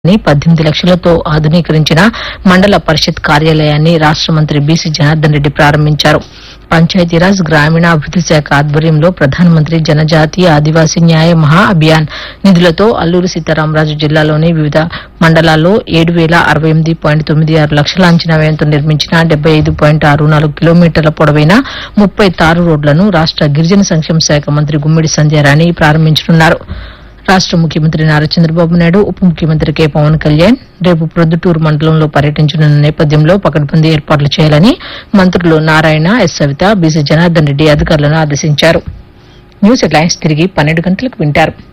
ని పద్దెనిమిది లక్షలతో ఆధునీకరించిన మండల పరిషత్ కార్యాలయాన్ని రాష్ట మంత్రి బీసీ జనార్దన్ రెడ్డి ప్రారంభించారు పంచాయతీరాజ్ గ్రామీణాభివృద్ది శాఖ ఆధ్వర్యంలో ప్రధానమంత్రి జనజాతీయ ఆదివాసీ న్యాయ మహా అభియాన్ నిధులతో అల్లూరు సీతారామరాజు జిల్లాలోని వివిధ మండలాల్లో ఏడు వేల అరవై ఎనిమిది పాయింట్ తొమ్మిది ఆరు లక్షల అంచనా వ్యయంతో నిర్మించిన డెబ్బై ఐదు పాయింట్ ఆరు నాలుగు కిలోమీటర్ల పొడవైన ముప్పై తారు రోడ్లను రాష్ట గిరిజన సంక్షేమ శాఖ మంత్రి గుమ్మిడి సంధ్యారాణి ప్రారంభించనున్నారు రాష్ట ముఖ్యమంత్రి నారా చంద్రబాబు నాయుడు ఉప ముఖ్యమంత్రి కె పవన్ కళ్యాణ్ రేపు ప్రొద్దుటూరు మండలంలో పర్యటించనున్న నేపథ్యంలో పకడ్బందీ ఏర్పాట్లు చేయాలని మంత్రులు నారాయణ ఎస్ సవిత బీసీ జనార్దన్ రెడ్డి అధికారులను ఆదేశించారు న్యూస్ హెడ్లైన్స్ తిరిగి పన్నెండు గంటలకు వింటారు